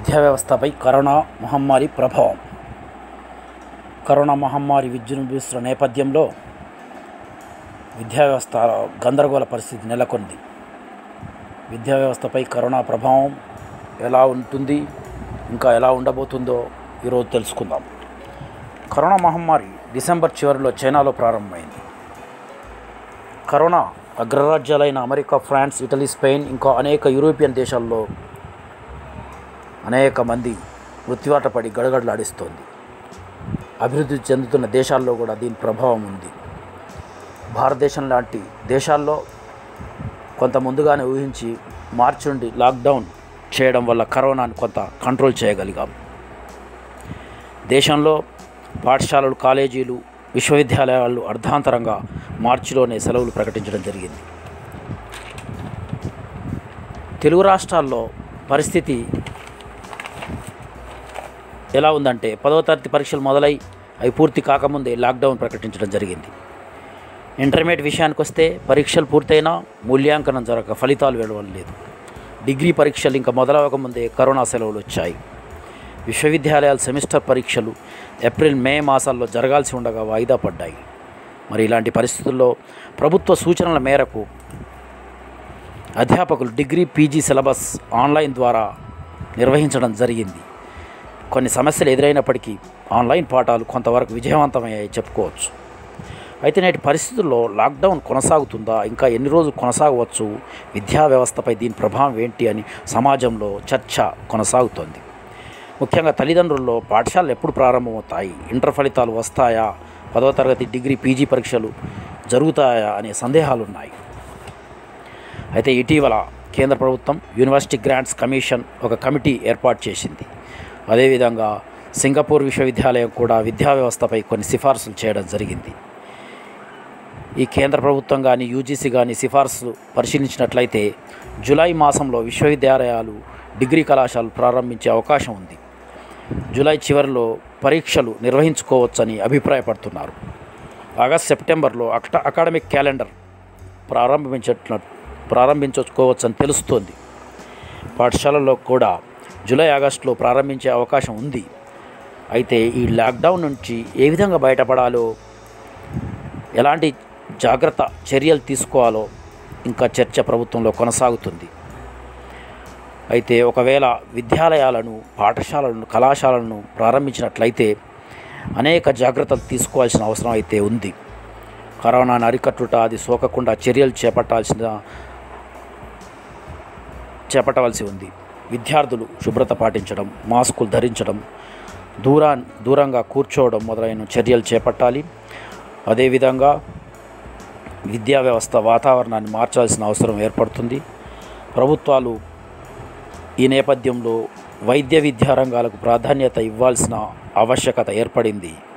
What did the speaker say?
విద్యా వ్యవస్థపై కరోనా మహమ్మారి ప్రభావం కరోనా మహమ్మారి విజృంభిస్తున్న నేపథ్యంలో విద్యా వ్యవస్థ గందరగోళ పరిస్థితి నెలకొంది విద్యా వ్యవస్థపై కరోనా ప్రభావం ఎలా ఉంటుంది ఇంకా ఎలా ఉండబోతుందో ఈరోజు తెలుసుకుందాం కరోనా మహమ్మారి డిసెంబర్ చివరిలో చైనాలో ప్రారంభమైంది కరోనా అగ్రరాజ్యాలైన అమెరికా ఫ్రాన్స్ ఇటలీ స్పెయిన్ ఇంకా అనేక యూరోపియన్ దేశాల్లో అనేక మంది మృత్యువాట పడి గడగడలాడిస్తోంది అభివృద్ధి చెందుతున్న దేశాల్లో కూడా దీని ప్రభావం ఉంది భారతదేశం లాంటి దేశాల్లో కొంత ముందుగానే ఊహించి మార్చి నుండి లాక్డౌన్ చేయడం వల్ల కరోనాను కొంత కంట్రోల్ చేయగలిగాం దేశంలో పాఠశాలలు కాలేజీలు విశ్వవిద్యాలయాలు అర్ధాంతరంగా మార్చిలోనే సెలవులు ప్రకటించడం జరిగింది తెలుగు రాష్ట్రాల్లో పరిస్థితి ఎలా ఉందంటే పదవ తరగతి పరీక్షలు మొదలై అవి పూర్తి కాకముందే లాక్డౌన్ ప్రకటించడం జరిగింది ఇంటర్మీడియట్ విషయానికి వస్తే పరీక్షలు పూర్తయినా మూల్యాంకనం జరగక ఫలితాలు వెలువడలేదు డిగ్రీ పరీక్షలు ఇంకా మొదలవకముందే కరోనా సెలవులు వచ్చాయి విశ్వవిద్యాలయాల సెమిస్టర్ పరీక్షలు ఏప్రిల్ మే మాసాల్లో జరగాల్సి ఉండగా వాయిదా పడ్డాయి మరి ఇలాంటి పరిస్థితుల్లో ప్రభుత్వ సూచనల మేరకు అధ్యాపకులు డిగ్రీ పీజీ సిలబస్ ఆన్లైన్ ద్వారా నిర్వహించడం జరిగింది కొన్ని సమస్యలు ఎదురైనప్పటికీ ఆన్లైన్ పాఠాలు కొంతవరకు విజయవంతమయ్యాయి చెప్పుకోవచ్చు అయితే నేటి పరిస్థితుల్లో లాక్డౌన్ కొనసాగుతుందా ఇంకా ఎన్ని రోజులు కొనసాగవచ్చు విద్యా వ్యవస్థపై దీని ప్రభావం ఏంటి అని సమాజంలో చర్చ కొనసాగుతోంది ముఖ్యంగా తల్లిదండ్రుల్లో పాఠశాలలు ఎప్పుడు ప్రారంభమవుతాయి ఇంటర్ ఫలితాలు వస్తాయా పదవ తరగతి డిగ్రీ పీజీ పరీక్షలు జరుగుతాయా అనే సందేహాలు ఉన్నాయి అయితే ఇటీవల కేంద్ర ప్రభుత్వం యూనివర్సిటీ గ్రాంట్స్ కమిషన్ ఒక కమిటీ ఏర్పాటు చేసింది అదేవిధంగా సింగపూర్ విశ్వవిద్యాలయం కూడా విద్యా వ్యవస్థపై కొన్ని సిఫార్సులు చేయడం జరిగింది ఈ కేంద్ర ప్రభుత్వం కానీ యూజీసీ కానీ సిఫార్సులు పరిశీలించినట్లయితే జూలై మాసంలో విశ్వవిద్యాలయాలు డిగ్రీ కళాశాలలు ప్రారంభించే అవకాశం ఉంది జూలై చివరిలో పరీక్షలు నిర్వహించుకోవచ్చని అభిప్రాయపడుతున్నారు ఆగస్ట్ సెప్టెంబర్లో అక్ట అకాడమిక్ క్యాలెండర్ ప్రారంభించట్ల ప్రారంభించుకోవచ్చని తెలుస్తోంది పాఠశాలల్లో కూడా జూలై ఆగస్టులో ప్రారంభించే అవకాశం ఉంది అయితే ఈ లాక్డౌన్ నుంచి ఏ విధంగా బయటపడాలో ఎలాంటి జాగ్రత్త చర్యలు తీసుకోవాలో ఇంకా చర్చ ప్రభుత్వంలో కొనసాగుతుంది అయితే ఒకవేళ విద్యాలయాలను పాఠశాలలను కళాశాలను ప్రారంభించినట్లయితే అనేక జాగ్రత్తలు తీసుకోవాల్సిన అవసరం అయితే ఉంది కరోనాను అరికట్టుట అది సోకకుండా చర్యలు చేపట్టాల్సిన చేపట్టవలసి ఉంది విద్యార్థులు శుభ్రత పాటించడం మాస్కులు ధరించడం దూరా దూరంగా కూర్చోవడం మొదలైన చర్యలు చేపట్టాలి అదేవిధంగా విద్యా వ్యవస్థ వాతావరణాన్ని మార్చాల్సిన అవసరం ఏర్పడుతుంది ప్రభుత్వాలు ఈ నేపథ్యంలో వైద్య విద్యా రంగాలకు ప్రాధాన్యత ఇవ్వాల్సిన ఆవశ్యకత ఏర్పడింది